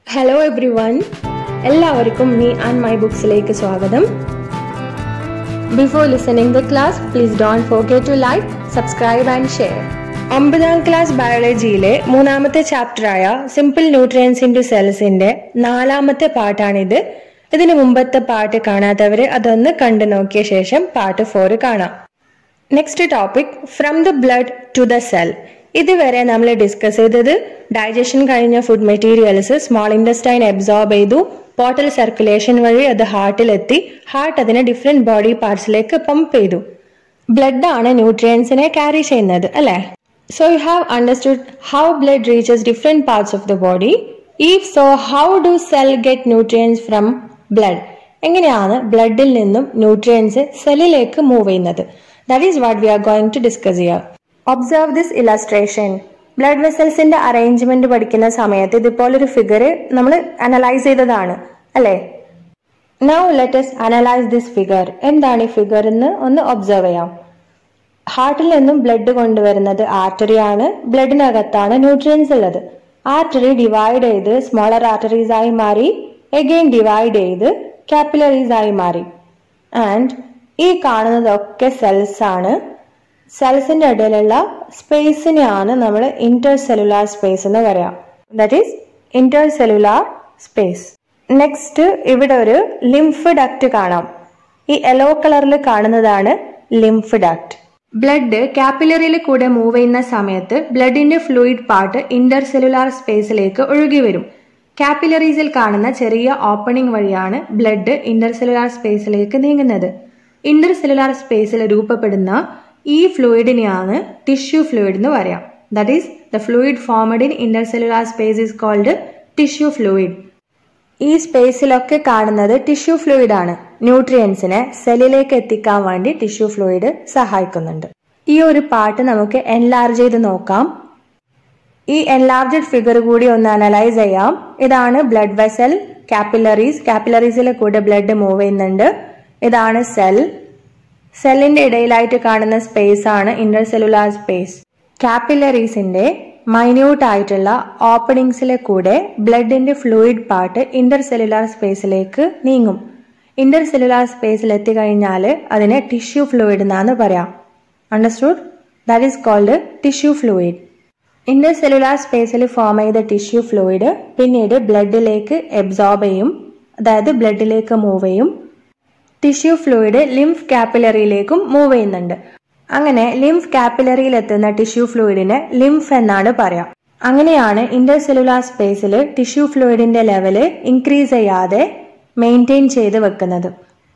Hello everyone എല്ലാവർക്കും me and my ബുക്സിലേക്ക് സ്വാഗതം before listening the class please don't forget to like subscribe and share ഒമ്പതാം class ബയോളജിയിലെ മൂന്നാമത്തെ ചാപ്റ്ററായ സിമ്പിൾ ന്യൂട്രിയൻസ് ഇൻ ടു സെൽസിന്റെ നാലാമത്തെ പാട്ടാണിത് ഇതിനു മുമ്പത്തെ പാട്ട് കാണാത്തവര് അതൊന്ന് കണ്ടു നോക്കിയ ശേഷം പാട്ട് ഫോർ കാണാം next topic from the blood to the cell ഇതുവരെ നമ്മൾ ഡിസ്കസ് ചെയ്തത് ഡൈജഷൻ കഴിഞ്ഞ food materials small intestine absorb ചെയ്തു പോർട്ടൽ സർക്കുലേഷൻ വഴി അത് ഹാർട്ടിലെത്തി ഹാർട്ട് അതിനെ ഡിഫറെന്റ് ബോഡി പാർട്സിലേക്ക് പമ്പ് ചെയ്തു ബ്ലഡ് ആണ് ന്യൂട്രിയൻസിനെ ക്യാരി ചെയ്യുന്നത് അല്ലേ so you have understood how blood reaches different parts of the body if so how do cell get nutrients from blood എങ്ങനെയാണ് ബ്ലഡിൽ നിന്നും ന്യൂട്രിയൻസ് സെല്ലിലേക്ക് മൂവ് ചെയ്യുന്നത് that is what we are going to discuss ചെയ്യാം observe this illustration blood വെസൽസിന്റെ arrangement പഠിക്കുന്ന സമയത്ത് ഇതുപോലൊരു ഫിഗർ നമ്മൾ അനലൈസ് ചെയ്തതാണ് അല്ലേ now let's analyse this figure എന്താണ് ഈ ഫിഗർ എന്ന് ഒന്ന് ഒബ്സർവ് ചെയ്യാം ഹാർട്ടിൽ നിന്നും ബ്ലഡ് കൊണ്ടുവരുന്നത് ആർട്ടറി ആണ് ബ്ലഡിനകത്താണ് ന്യൂട്രിയൻസ് ഉള്ളത് ആർട്ടറി ഡിവൈഡ് ചെയ്ത് സ്മോളർ ആർട്ടറീസ് ആയി മാറി എഗെയിൻ ഡിവൈഡ് ചെയ്ത് കാപ്പിലറീസ് ആയി മാറി ആൻഡ് ഈ കാണുന്നതൊക്കെ സെൽസ് ആണ് സെൽസിന്റെ ഇടയിലുള്ള സ്പേസിനെയാണ് നമ്മൾ ഇന്റർ സെല്ലുലാർ സ്പേസ് എന്ന് പറയാം that is intercellular space next ഇവിടെ ഒരു ലിംഫ് ഡക്റ്റ് കാണാം ഈ യെല്ലോ കളറിൽ കാണുന്നതാണ് ലിംഫ് ഡക്റ്റ് ബ്ലഡ് കാപ്പിലറിയിൽ കൂടെ മൂവ് ചെയ്യുന്ന സമയത്ത് ബ്ലഡിന്റെ ഫ്ലൂയിഡ് പാർട്ട് ഇന്റർ സെല്ലുലാർ സ്പേസിലേക്ക് ഒഴുകി വരും കാപ്പിലറീസിൽ കാണുന്ന ചെറിയ ഓപ്പണിംഗ് വഴിയാണ് ബ്ലഡ് ഇന്റർ സെല്ലുലാർ സ്പേസിലേക്ക് നീങ്ങുന്നത് ഇന്റർ സെല്ലുലാർ സ്പേസിൽ രൂപപ്പെടുന്ന ഈ ഫ്ലൂയിഡിനെയാണ് ടിഷ്യൂ ഫ്ലൂയിഡ് എന്ന് പറയാം that is the fluid formed in intercellular space is called tissue fluid ഈ സ്പേസിലൊക്കെ കാണുന്നത് ടിഷ്യൂ ഫ്ലൂയിഡ് ആണ് ന്യൂട്രിയൻസിനെ സെല്ലിലേക്ക് എത്തിക്കാൻ വേണ്ടി ടിഷ്യൂ ഫ്ലൂയിഡ് സഹായിക്കുന്നുണ്ട് ഈ ഒരു പാർട്ട് നമുക്ക് എൻലാർജ് ചെയ്ത് നോക്കാം ഈ എൻലാർജഡ് ഫിഗർ കൂടി ഒന്ന് അനലൈസ് ചെയ്യാം ഇതാണ് ബ്ലഡ് വെസൽ കാപ്പിലറീസ് കാപ്പിലറീസിലെ കൂടെ ബ്ലഡ് മൂവ് ചെയ്യുന്നുണ്ട് ഇതാണ് സെൽ സെല്ലിന്റെ ഇടയിലായിട്ട് കാണുന്ന സ്പേസ് ആണ് ഇന്റർ സെല്ലുലാർ സ്പേസ് കാപ്പിലറീസിന്റെ മൈന്യൂട്ട് ആയിട്ടുള്ള ഓപ്പണിങ്സിലെ കൂടെ ബ്ലഡിന്റെ ഫ്ലൂയിഡ് പാർട്ട് ഇന്റർ സെല്ലുലാർ സ്പേസിലേക്ക് നീങ്ങും ഇന്റർ സെല്ലുലാർ സ്പേസിൽ എത്തിക്കഴിഞ്ഞാൽ അതിനെ ടിഷ്യൂ ഫ്ലൂയിഡ് എന്നാണ് പറയാം understood that is called tissue fluid intercellular സ്പേസിൽ ഫോം ചെയ്ത ടിഷ്യൂ ഫ്ലൂയിഡ് പിന്നീട് ബ്ലഡിലേക്ക് എബ്സോർബ് ചെയ്യും അതായത് ബ്ലഡിലേക്ക് മൂവ് ചെയ്യും ടിഷ്യൂ ഫ്ലൂയിഡ് ലിംഫ് കാപ്പിലറിയിലേക്കും മൂവ് ചെയ്യുന്നുണ്ട് അങ്ങനെ ലിംഫ് കാപ്പിലറിയിൽ എത്തുന്ന ടിഷ്യൂ ഫിലൂയിഡിനെ ലിംഫ് എന്നാണ് പറയാം അങ്ങനെയാണ് ഇന്റർ സെല്ലുലാർ സ്പേസിൽ ടിഷ്യൂ ഫ്ലൂയിഡിന്റെ ലെവല് ഇൻക്രീസ് ചെയ്യാതെ മെയിൻറ്റെയിൻ ചെയ്ത് വെക്കുന്നത്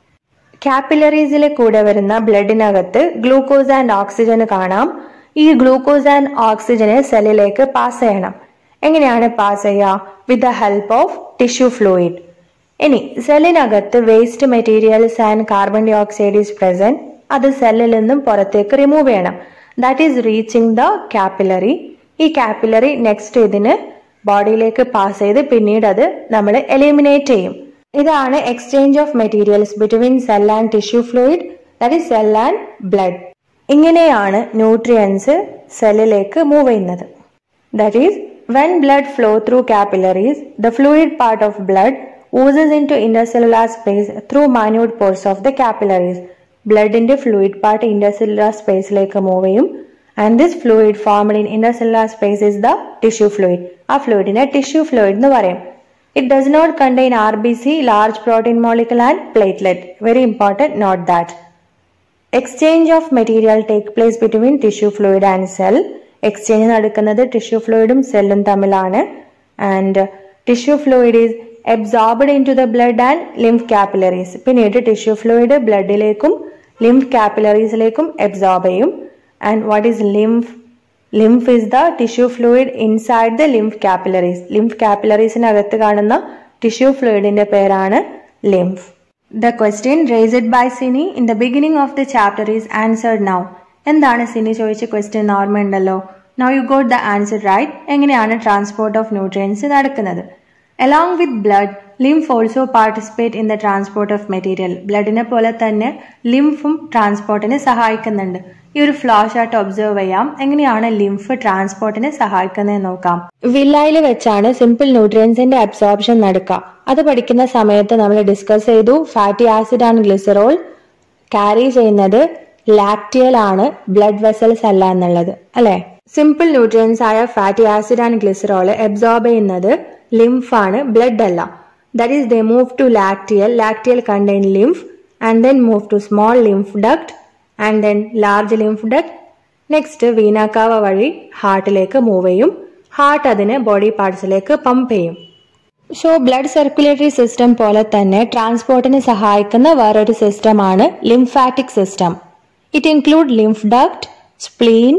കാപ്പിലറീസിലെ കൂടെ വരുന്ന ബ്ലഡിനകത്ത് ഗ്ലൂക്കോസ് ആൻഡ് ഓക്സിജൻ കാണാം ഈ ഗ്ലൂക്കോസ് ആൻഡ് ഓക്സിജനെ സെല്ലിലേക്ക് പാസ് ചെയ്യണം എങ്ങനെയാണ് പാസ് ചെയ്യുക with the help of tissue fluid ഇനി സെല്ലിനകത്ത് waste materials and carbon dioxide is present അത് സെല്ലിൽ നിന്നും പുറത്തേക്ക് റിമൂവ് ചെയ്യണം that is reaching the capillary ഈ കാപ്പിലറി നെക്സ്റ്റ് ഇതിന് ബോഡിയിലേക്ക് പാസ് ചെയ്ത് പിന്നീട് അത് നമ്മൾ എലിമിനേറ്റ് ചെയ്യും ഇതാണ് exchange of materials between cell and tissue fluid that is cell and blood ഇങ്ങനെയാണ് ന്യൂട്രിയൻസ് സെല്ലിലേക്ക് മൂവ് ചെയ്യുന്നത് that is when blood flow through capillaries the fluid part of blood oozes into intercellular space through minute pores of the capillaries. ബ്ലഡിന്റെ fluid part intercellular space move ചെയ്യും and this fluid formed in intercellular space is the tissue fluid ആ ഫ്ലൂയിഡിനെ tissue fluid എന്ന് പറയും it does not contain R B C large protein molecule and platelet very important note that exchange of material take place between tissue fluid and cell exchange നടക്കുന്നത് tissue ഫ്ലൂയിഡും സെല്ലും തമ്മിലാണ് and tissue fluid is absorbed into the blood and lymph capillaries പിന്നീട് tissue fluid ബ്ലഡിലേക്കും lymph കാപ്പിലറീസിലേക്കും absorb ചെയ്യും and what is lymph lymph is the tissue fluid inside the lymph capillaries lymph കാപ്പിലറീസിനകത്ത് കാണുന്ന tissue ഫ്ലൂയിഡിന്റെ പേരാണ് lymph the question raised by Sini in the beginning of the chapter is answered now എന്താണ് സിനി ചോദിച്ച question ഓർമ്മയുണ്ടല്ലോ now you got the answer right എങ്ങനെയാണ് transport of nutrients നടക്കുന്നത് along with blood lymph also participate in the transport of material ബ്ലഡിനെ പോലെ തന്നെ ലിംഫും ട്രാൻസ്പോർട്ടിന് സഹായിക്കുന്നുണ്ട് ഈ ഒരു ഫ്ലോ ചാർട്ട് ഒബ്സർവ് ചെയ്യാം എങ്ങനെയാണ് ലിംഫ് ട്രാൻസ്പോർട്ടിനെ സഹായിക്കുന്നത് നോക്കാം വില്ലയിൽ വെച്ചാണ് സിമ്പിൾ ന്യൂട്രിയൻസിന്റെ അബ്സോർപ്ഷൻ നടക്കുക അത് പഠിക്കുന്ന സമയത്ത് നമ്മൾ ഡിസ്കസ് ചെയ്തു fatty acid and glycerol carry ചെയ്യുന്നത് ലാക്റ്റിയൽ ആണ് ബ്ലഡ് വെസൽസ് അല്ല എന്നുള്ളത് അല്ലെ സിമ്പിൾ ന്യൂട്രിയൻസ് ആയ fatty acid and glycerol absorb ചെയ്യുന്നത് ലിംഫ് ആണ് ബ്ലഡ് അല്ല that is they move to lacteal lacteal contain lymph and then move to small lymph duct and then large lymph duct next vena cava വഴി ഹാർട്ടിലേക്ക് move ചെയ്യും heart അതിന് body പാർട്സിലേക്ക് pump ചെയ്യും so blood circulatory system പോലെ തന്നെ ട്രാൻസ്പോർട്ടിന് സഹായിക്കുന്ന വേറൊരു സിസ്റ്റമാണ് lymphatic system it include lymph duct spleen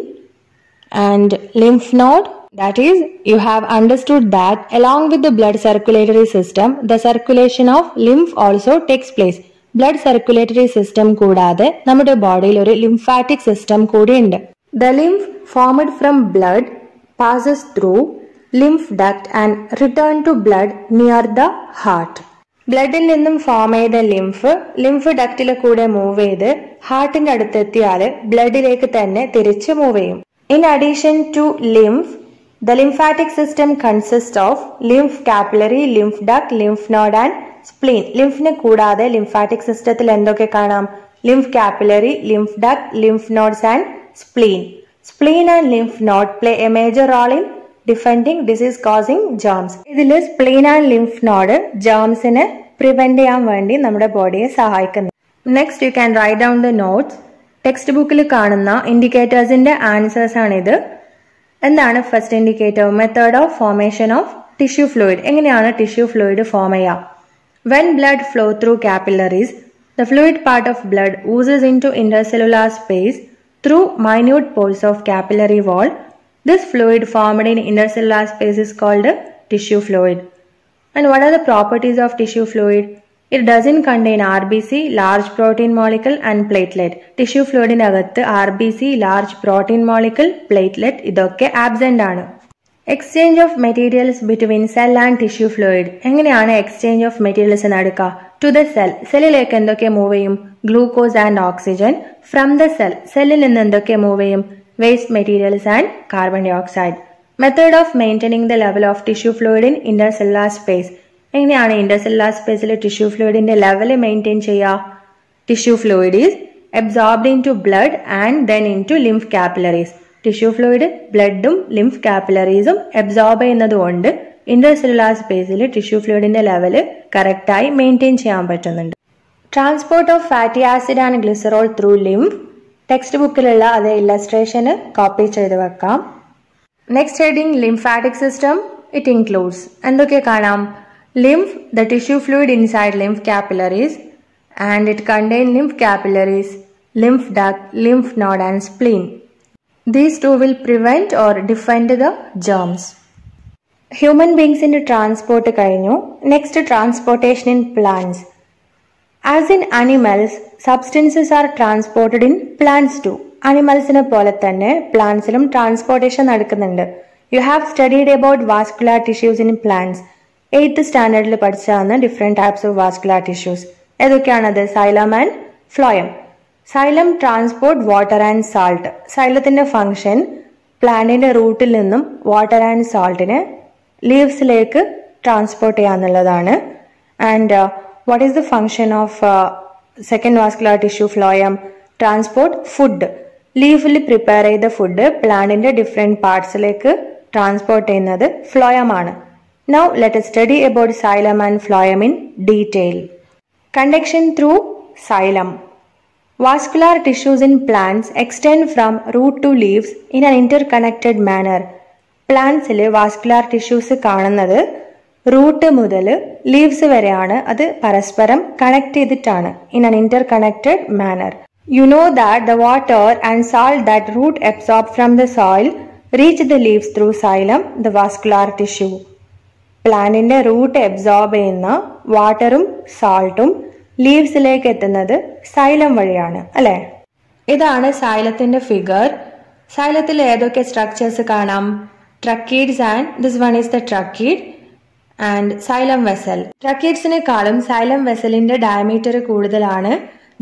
and lymph node that is you have understood that along with the blood circulatory system the circulation of lymph also takes place blood circulatory system കൂടാതെ നമ്മുടെ ബോഡിയിൽ ഒരു lymphatic system കൂടിയുണ്ട് the lymph formed from blood passes through lymph duct and return to blood near the heart ബ്ലഡിൽ നിന്നും form ചെയ്ത lymph lymph ഡക്റ്റിൽ കൂടെ move ചെയ്ത് ഹാർട്ടിന്റെ അടുത്തെത്തിയാൽ ബ്ലഡിലേക്ക് തന്നെ തിരിച്ച് മൂവ് ചെയ്യും In addition to lymph, the lymphatic system consists of lymph capillary, lymph duct, lymph node and spleen. ലിംഫിനെ കൂടാതെ ലിംഫാറ്റിക് സിസ്റ്റത്തിൽ എന്തൊക്കെ കാണാം lymph capillary lymph duct lymph nodes and spleen spleen and lymph node play a major role in defending disease causing germs ഇതിൽ spleen and lymph node ജേംസിനെ prevent ചെയ്യാൻ വേണ്ടി നമ്മുടെ ബോഡിയെ സഹായിക്കുന്നു next you can write down the notes text ബുക്കിൽ കാണുന്ന ഇൻഡിക്കേറ്റേഴ്സിന്റെ ആൻസേഴ്സ് ആണിത് എന്താണ് first indicator method of formation of tissue fluid എങ്ങനെയാണ് ടിഷ്യൂ ഫ്ലൂയിഡ് ഫോം ചെയ്യുക when blood flow through capillaries the fluid part of blood oozes into intercellular space through minute pores of capillary wall this fluid formed in intercellular space is called tissue fluid and what are the properties of tissue fluid it doesn't contain R B C large protein molecule and platelet tissue ഫ്ലൂയിഡിനകത്ത് R B C large protein molecule platelet ഇതൊക്കെ absent ആണ് exchange of materials between cell and tissue fluid എങ്ങനെയാണ് exchange of materials നടക്കുക to the cell സെല്ലിലേക്ക് എന്തൊക്കെ move ചെയ്യും glucose and oxygen from the cell സെല്ലിൽ നിന്ന് എന്തൊക്കെ മൂവ് ചെയ്യും waste materials and carbon dioxide method of maintaining the level of tissue fluid in intercellular space എങ്ങനെയാണ് intercellular സ്പേസിൽ ടിഷ്യൂ ഫ്ലൂയിഡിന്റെ ലെവൽ മെയിൻറ്റെയിൻ ചെയ്യുക tissue fluid is absorbed into blood and then into lymph capillaries tissue fluid ബ്ലഡും lymph കാപ്പിലറീസും absorb ചെയ്യുന്നതുകൊണ്ട് intercellular സ്പേസിൽ tissue ഫ്ലൂയിഡിന്റെ level കറക്റ്റായി മെയിൻറ്റെയിൻ ചെയ്യാൻ പറ്റുന്നുണ്ട് transport of fatty acid and glycerol through lymph text ബുക്കിലുള്ള അതേ ഇല്ലസ്ട്രേഷന് കോപ്പി ചെയ്ത് വെക്കാം next heading lymphatic system it includes എന്തൊക്കെ കാണാം lymph the tissue fluid inside lymph capillaries and it contain lymph capillaries lymph duct lymph node and spleen these two will prevent or defend the germs human ബീങ്സിന്റെ transport കഴിഞ്ഞു next transportation in plants as in animals substances are transported in plants to അനിമൽസിനെ പോലെ തന്നെ പ്ലാന്റ്സിലും transportation നടക്കുന്നുണ്ട് you have studied about vascular tissues in plants eighth സ്റ്റാൻഡേർഡിൽ പഠിച്ചാണ് different types of vascular tissues ഏതൊക്കെയാണത് xylem and phloem xylem transport water and salt സൈലത്തിന്റെ function പ്ലാന്റിന്റെ റൂട്ടിൽ നിന്നും വാട്ടർ ആൻഡ് സാൾട്ടിനെ ലീവ്സിലേക്ക് ട്രാൻസ്പോർട്ട് ചെയ്യാന്നുള്ളതാണ് and what is the function of second vascular tissue phloem transport food ലീഫിൽ പ്രിപ്പയർ ചെയ്ത ഫുഡ് പ്ലാന്റിന്റെ ഡിഫറെന്റ് പാർട്സിലേക്ക് ട്രാൻസ്പോർട്ട് ചെയ്യുന്നത് ഫ്ലോയമാണ് Now let us study about xylem and phloem in detail. Conduction through xylem. Vascular tissues in plants extend from root to leaves in an interconnected manner. പ്ലാന്റ്സിൽ vascular tissues കാണുന്നത് root മുതൽ leaves വരെയാണ് അത് പരസ്പരം connect ചെയ്തിട്ടാണ് in an interconnected manner you know that the water and salt that root absorb from the soil reach the leaves through xylem the vascular tissue പ്ലാന്റിന്റെ root absorb ചെയ്യുന്ന വാട്ടറും സാൾട്ടും ലീവ്സിലേക്ക് എത്തുന്നത് xylem വഴിയാണ് അല്ലെ ഇതാണ് സൈലത്തിന്റെ ഫിഗർ സൈലത്തിൽ ഏതൊക്കെ structures കാണാം tracheids and this one is the tracheid and xylem vessel ട്രക്കീഡ്സിനെക്കാളും സൈലം വെസലിന്റെ ഡയമീറ്റർ കൂടുതലാണ്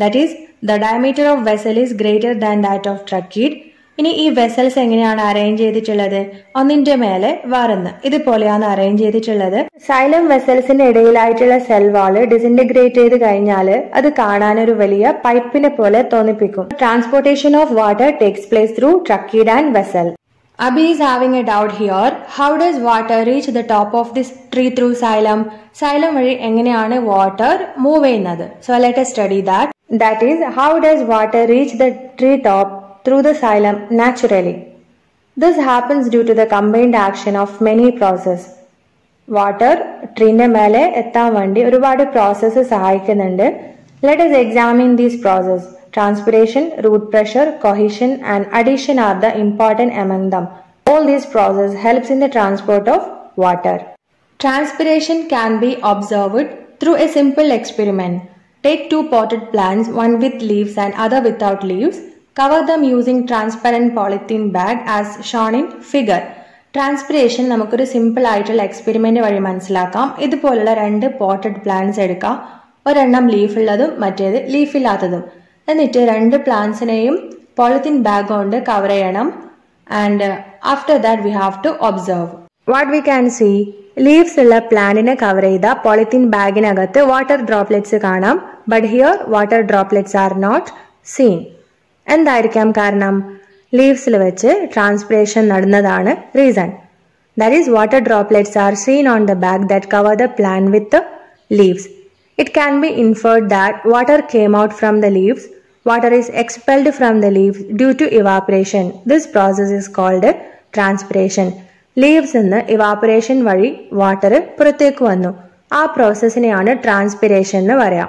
that is the diameter of vessel is greater than that of tracheid ഇനി ഈ വെസൽസ് എങ്ങനെയാണ് അറേഞ്ച് ചെയ്തിട്ടുള്ളത് ഒന്നിന്റെ മേലെ വേറൊന്ന് ഇതുപോലെയാണ് അറേഞ്ച് ചെയ്തിട്ടുള്ളത് സൈലം വെസൽസിന്റെ ഇടയിലായിട്ടുള്ള സെൽ വാള് ഡിസിൻറ്റഗ്രേറ്റ് ചെയ്ത് കഴിഞ്ഞാൽ അത് കാണാൻ ഒരു വലിയ പൈപ്പിനെ പോലെ തോന്നിപ്പിക്കും transportation of water takes place through tracheid and vessel Abhi is having a doubt here. How does water reach the top of this tree through xylem? Xylem വഴി എങ്ങനെയാണ് വാട്ടർ മൂവ് ചെയ്യുന്നത് so let study that that is how does water reach the tree top through the xylem naturally. This happens due to the combined action of many process. വാട്ടർ ട്രീന്റെ മേലെ എത്താൻ വേണ്ടി ഒരുപാട് process സഹായിക്കുന്നുണ്ട് let us examine these process transpiration root pressure cohesion and adhesion are the important among them. All these process helps in the transport of water. Transpiration can be observed through a simple experiment. Take two potted plants, one with leaves and other without leaves. Cover them using transparent polythene bag as shown in figure. Transpiration നമുക്കൊരു simple ആയിട്ടുള്ള experiment വഴി മനസ്സിലാക്കാം ഇതുപോലുള്ള രണ്ട് potted plants എടുക്കാം ഒരെണ്ണം leaf ഉള്ളതും മറ്റേത് ലീഫ് ഇല്ലാത്തതും എന്നിട്ട് രണ്ട് പ്ലാന്റ്സിനെയും പോളിത്തീൻ ബാഗ് കൊണ്ട് കവർ ചെയ്യണം and after that we have to observe what we can see leaves ഉള്ള പ്ലാന്റിനെ കവർ ചെയ്ത പോളിത്തീൻ ബാഗിനകത്ത് വാട്ടർ ഡ്രോപ്ലെറ്റ്സ് കാണാം but here water droplets are not seen എന്തായിരിക്കാം കാരണം ലീവ്സിൽ വെച്ച് ട്രാൻസ്പിറേഷൻ നടന്നതാണ് reason that is water droplets are seen on the bag that cover the plant with leaves it can be inferred that water came out from the leaves water is expelled from the leaves due to evaporation this process is called transpiration leaves നിന്ന് evaporation വഴി water പുറത്തേക്ക് വന്നു ആ പ്രോസസ്സിനെയാണ് transpiration എന്ന് പറയാം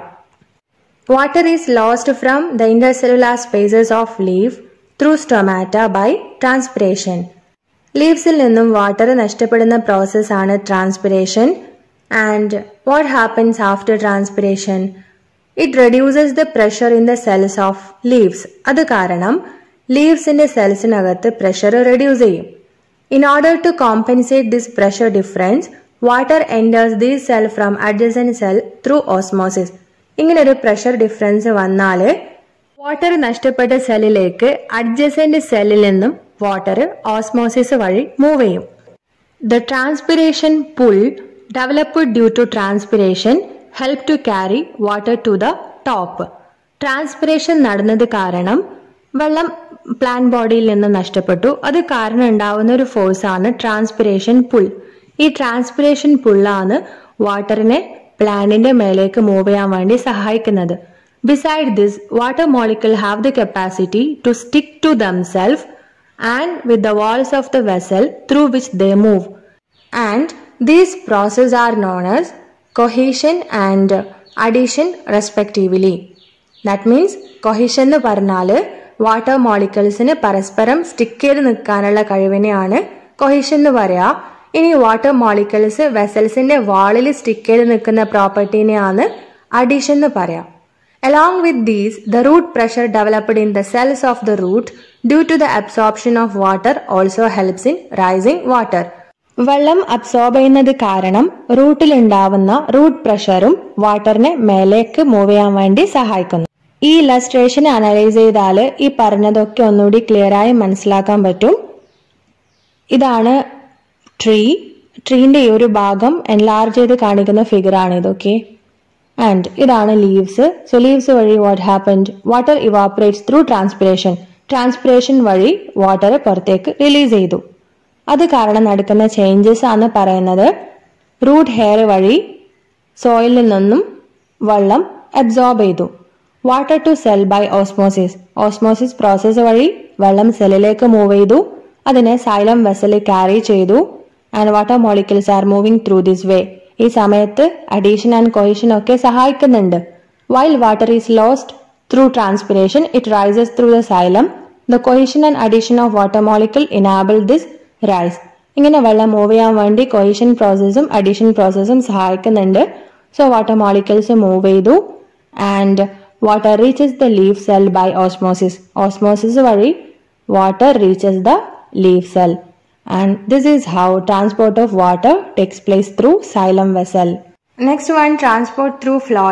water is lost from the intercellular spaces of leaf through stomata by transpiration ലീവ്സിൽ നിന്നും വാട്ടർ നഷ്ടപ്പെടുന്ന പ്രോസസ്സാണ് transpiration and what happens after transpiration it reduces the pressure in the cells of leaves അത് കാരണം ലീവ്സിന്റെ സെൽസിനകത്ത് പ്രഷർ റെഡ്യൂസ് ചെയ്യും in order to compensate this pressure difference water enters the cell from adjacent cell through osmosis ഇങ്ങനെ ഒരു pressure difference വന്നാൽ water നഷ്ടപ്പെട്ട സെല്ലിലേക്ക് adjacent സെല്ലിൽ നിന്നും വാട്ടർ ഓസ്മോസിസ് വഴി മൂവ് ചെയ്യും the transpiration pull developed due to transpiration help to carry water to the top transpiration നടന്നത് കാരണം വെള്ളം പ്ലാന്റ് ബോഡിയിൽ നിന്ന് നഷ്ടപ്പെട്ടു അത് കാരണം ഉണ്ടാവുന്ന ഒരു ഫോഴ്സാണ് ട്രാൻസ്പിറേഷൻ പുൾ ഈ ട്രാൻസ്പിറേഷൻ പുള്ളാണ് വാട്ടറിനെ പ്ലാന്റിന്റെ മേലേക്ക് മൂവ് ചെയ്യാൻ വേണ്ടി സഹായിക്കുന്നത് beside this water molecule have the capacity to stick to themselves and with the walls of the vessel through which they move and these process are known as cohesion and adhesion respectively that means cohesion എന്ന് പറഞ്ഞാൽ water മോളിക്കിൾസിന് പരസ്പരം stick ചെയ്ത് നിൽക്കാനുള്ള കഴിവിനെയാണ് cohesion എന്ന് പറയാ ഇനി water molecules വെസൽസിന്റെ വാളിൽ സ്റ്റിക്ക് ചെയ്ത് നിൽക്കുന്ന പ്രോപ്പർട്ടീനെയാണ് അഡീഷൻ എന്ന് പറയാം Along with these, the root pressure developed in the cells of the root due to the absorption of water also helps in rising water. വെള്ളം അബ്സോർബ് ചെയ്യുന്നത് കാരണം റൂട്ടിൽ ഉണ്ടാവുന്ന റൂട്ട് പ്രഷറും വാട്ടറിനെ മേലേക്ക് മൂവ് ചെയ്യാൻ വേണ്ടി സഹായിക്കുന്നു ഈ ഇലസ്ട്രേഷൻ അനലൈസ് ചെയ്താൽ ഈ പറഞ്ഞതൊക്കെ ഒന്നുകൂടി ക്ലിയർ ആയി മനസ്സിലാക്കാൻ പറ്റും ഇതാണ് ട്രീ ട്രീന്റെ ഈ ഒരു ഭാഗം എൻലാർജ് ചെയ്ത് കാണിക്കുന്ന ഫിഗർ ആണ് ഇതൊക്കെ ആൻഡ് ഇതാണ് ലീവ്സ് സോ ലീവ്സ് വഴി what happened water evaporates through transpiration transpiration വഴി വാട്ടർ പുറത്തേക്ക് റിലീസ് ചെയ്തു അത് കാരണം നടക്കുന്ന ചേഞ്ചസ് ആണ് പറയുന്നത് റൂട്ട് ഹെയർ വഴി സോയിലിൽ നിന്നും വെള്ളം അബ്സോർബ് ചെയ്തു water to cell by osmosis osmosis process വഴി വെള്ളം സെല്ലിലേക്ക് മൂവ് ചെയ്തു അതിനെ സൈലം വെസലിൽ ക്യാരി ചെയ്തു and water molecules are moving through this way ഈ സമയത്ത് അഡീഷൻ ആൻഡ് കൊഹിഷൻ ഒക്കെ സഹായിക്കുന്നുണ്ട് while water is lost through transpiration it rises through the xylem the cohesion and adhesion of water molecule enable this rise ഇങ്ങനെ വെള്ളം move ചെയ്യാൻ വേണ്ടി cohesion പ്രോസസ്സും adhesion പ്രോസസ്സും സഹായിക്കുന്നുണ്ട് സോ വാട്ടർ മോളിക്കിൾസ് മൂവ് ചെയ്തു and water reaches the leaf cell by osmosis osmosis വഴി water reaches the leaf cell and this is how transport of water takes place through xylem vessel. Next one transport through phloem.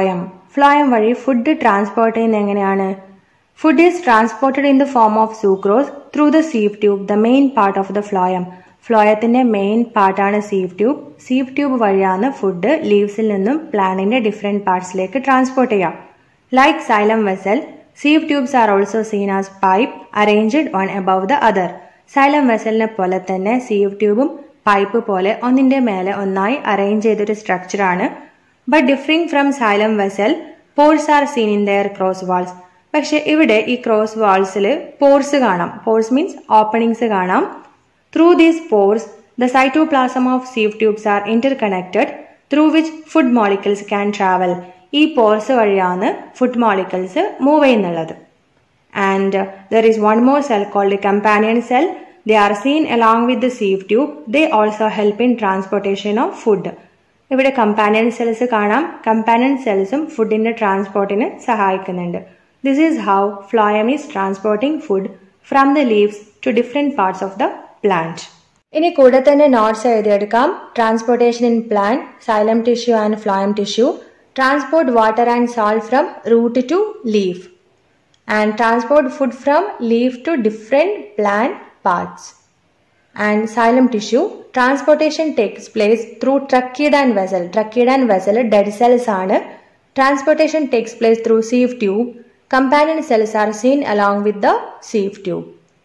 Phloem വഴി food transport ചെയ്യുന്നത് എങ്ങനെയാണ് food is transported in the form of sucrose through the sieve tube the main part of the phloem ഫ്ലോയത്തിന്റെ main പാർട്ടാണ് sieve tube sieve tube വഴിയാണ് food ലീവ്സിൽ നിന്നും പ്ലാന്റിന്റെ different പാർട്സിലേക്ക് ട്രാൻസ്പോർട്ട് ചെയ്യാം like xylem vessel sieve tubes are also seen as pipe arranged one above the other xylem വെസലിനെ പോലെ തന്നെ സീവ് ട്യൂബും പൈപ്പ് പോലെ ഒന്നിന്റെ മേലെ ഒന്നായി അറേഞ്ച് ചെയ്തൊരു സ്ട്രക്ചറാണ് but differing from xylem vessel pores are seen in their cross walls പക്ഷെ ഇവിടെ ഈ ക്രോസ് വാൾസിൽ പോർസ് കാണാം പോർസ് മീൻസ് ഓപ്പണിങ്സ് കാണാം through these pores the cytoplasm of sieve tubes are interconnected through which food molecules can travel ഈ pores വഴിയാണ് food molecules move ചെയ്യുന്നുള്ളത് and there is one more cell called companion cell they are seen along with the sieve tube they also help in transportation of food ഇവിടെ companion cells കാണാം companion സെൽസും ഫുഡിന്റെ ട്രാൻസ്പോർട്ടിന് സഹായിക്കുന്നുണ്ട് this is how phloem is transporting food from the leaves to different parts of the plant ഇനി കൂടെ തന്നെ notes എഴുതിയെടുക്കാം transportation in plant xylem tissue and phloem tissue transport water and salt from root to leaf and transport food from leaf to different plant parts. And xylem tissue, transportation takes place through trachea and vessel. Trachea and vessel dead cells ആണ്. Transportation takes place through sieve tube. Companion cells are seen along with the sieve tube.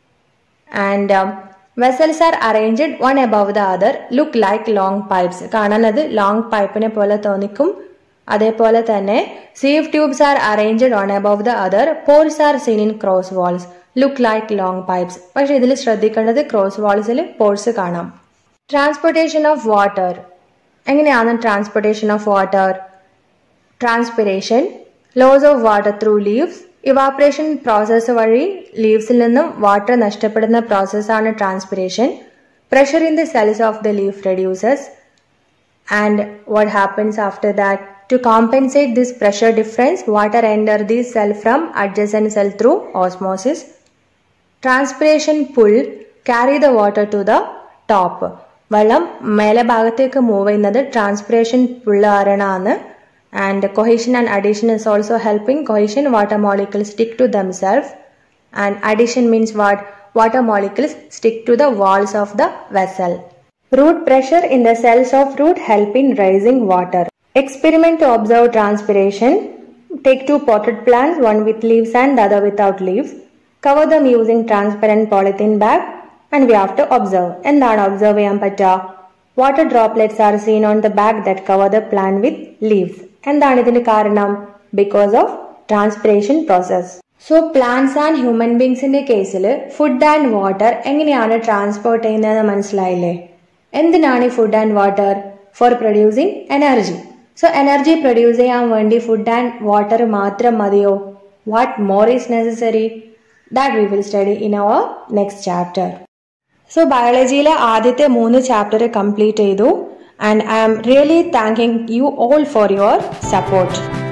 And um, vessels are arranged one above the other, look like long pipes. കാണാൻ അത് long പൈപ്പിനെ പോലെ തോന്നിക്കും അതേപോലെ തന്നെ sieve tubes are arranged on above the other pores are seen in cross walls look like long pipes പക്ഷെ ഇതിൽ ശ്രദ്ധിക്കേണ്ടത് cross വാൾസിൽ പോർസ് കാണാം ട്രാൻസ്പോർട്ടേഷൻ ഓഫ് വാട്ടർ എങ്ങനെയാണ് transportation of water transpiration loss of water through leaves evaporation process വഴി ലീവ്സിൽ നിന്നും water നഷ്ടപ്പെടുന്ന പ്രോസസ്സാണ് transpiration pressure in the cells of the leaf reduces and what happens after that to compensate this pressure difference water enter the cell from adjacent cell through osmosis transpiration pull carry the water to the top വെള്ളം മേലെ ഭാഗത്തേക്ക് move ചെയ്യുന്നത് transpiration പുള്ള കാരണമാണ് and cohesion and adhesion is also helping cohesion water molecules stick to themselves and adhesion means what water molecules stick to the walls of the vessel Root pressure in the cells of root help in raising water. Experiment to observe transpiration. Take two potted plants, one with leaves and the other without leaves. Cover them using transparent polythene bag and we have to observe. എന്താണ് observe ചെയ്യാൻ പറ്റുക water droplets are seen on the bag that cover the plant with leaves എന്താണ് ഇതിന് കാരണം because of transpiration process so plants and human ബീങ്സിന്റെ കേസിൽ food and water എങ്ങനെയാണ് transport ചെയ്യുന്നതെന്ന് മനസ്സിലായില്ലേ എന്തിനാണ് ഈ food and water for producing energy so energy produce ചെയ്യാൻ വേണ്ടി ഫുഡ് ആൻഡ് വാട്ടർ മാത്രം മതിയോ what more is necessary that we will study in our next chapter so ബയോളജിയിലെ ആദ്യത്തെ മൂന്ന് ചാപ്റ്റർ കംപ്ലീറ്റ് ചെയ്തു and I am really thanking you all for your support